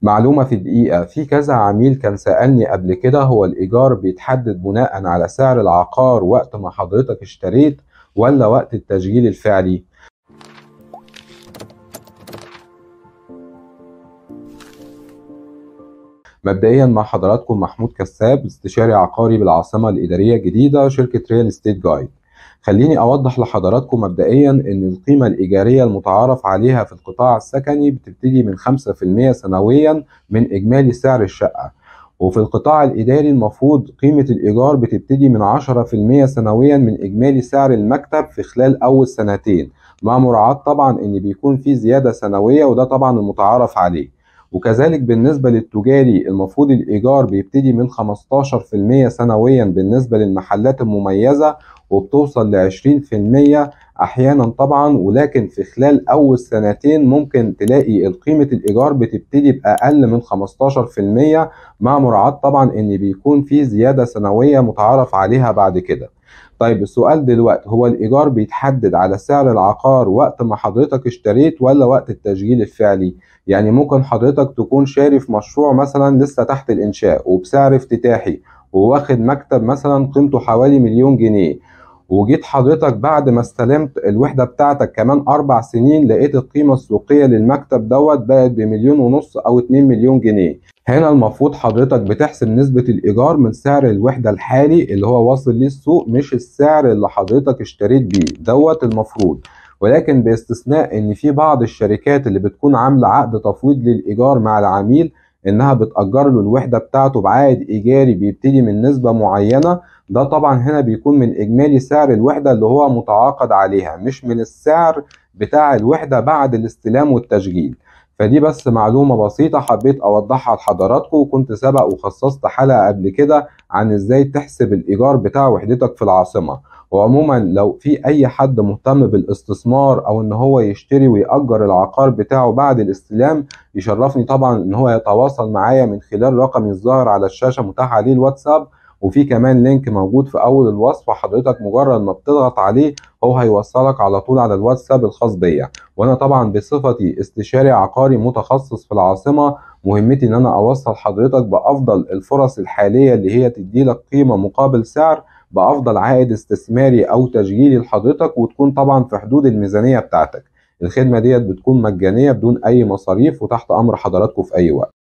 معلومة في دقيقة في كذا عميل كان سألني قبل كده هو الإيجار بيتحدد بناء على سعر العقار وقت ما حضرتك اشتريت ولا وقت التشغيل الفعلي مبدئيا مع حضراتكم محمود كساب استشاري عقاري بالعاصمة الإدارية الجديدة شركة ريال استيت جايد خليني أوضح لحضراتكم مبدئيا إن القيمة الإيجارية المتعارف عليها في القطاع السكني بتبتدي من 5% سنويا من إجمالي سعر الشقة وفي القطاع الإداري المفروض قيمة الإيجار بتبتدي من 10% سنويا من إجمالي سعر المكتب في خلال أول سنتين مع مراعاة طبعا إن بيكون في زيادة سنوية وده طبعا المتعارف عليه وكذلك بالنسبة للتجاري المفروض الإيجار بيبتدي من 15% سنويا بالنسبة للمحلات المميزة وبتوصل ل 20% أحيانا طبعا ولكن في خلال أول سنتين ممكن تلاقي قيمة الإيجار بتبتدي بأقل من 15% مع مراعاة طبعا إن بيكون في زيادة سنوية متعارف عليها بعد كده. طيب السؤال دلوقتي هو الإيجار بيتحدد على سعر العقار وقت ما حضرتك اشتريت ولا وقت التشغيل الفعلي؟ يعني ممكن حضرتك تكون شاري في مشروع مثلا لسه تحت الإنشاء وبسعر افتتاحي وواخد مكتب مثلا قيمته حوالي مليون جنيه وجيت حضرتك بعد ما استلمت الوحدة بتاعتك كمان أربع سنين لقيت القيمة السوقية للمكتب دوت بقت بمليون ونص أو اتنين مليون جنيه هنا المفروض حضرتك بتحسب نسبة الإيجار من سعر الوحدة الحالي اللي هو واصل ليه السوق مش السعر اللي حضرتك اشتريت بيه دوت المفروض ولكن باستثناء ان في بعض الشركات اللي بتكون عامله عقد تفويض للايجار مع العميل انها بتأجر له الوحده بتاعته بعائد ايجاري بيبتدي من نسبه معينه ده طبعا هنا بيكون من اجمالي سعر الوحده اللي هو متعاقد عليها مش من السعر بتاع الوحده بعد الاستلام والتشغيل فدي بس معلومة بسيطة حبيت أوضحها لحضراتكم وكنت سبق وخصصت حلقة قبل كده عن إزاي تحسب الإيجار بتاع وحدتك في العاصمة وعموما لو في أي حد مهتم بالاستثمار أو إن هو يشتري ويأجر العقار بتاعه بعد الاستلام يشرفني طبعا إن هو يتواصل معايا من خلال رقمي الظاهر على الشاشة متاح عليه الواتساب وفي كمان لينك موجود في اول الوصف حضرتك مجرد ما بتضغط عليه هو هيوصلك على طول على الواتساب الخاص بيا وانا طبعا بصفتي استشاري عقاري متخصص في العاصمه مهمتي ان انا اوصل حضرتك بافضل الفرص الحاليه اللي هي تدي لك قيمه مقابل سعر بافضل عائد استثماري او تشغيلي لحضرتك وتكون طبعا في حدود الميزانيه بتاعتك الخدمه ديت بتكون مجانيه بدون اي مصاريف وتحت امر حضراتكم في اي وقت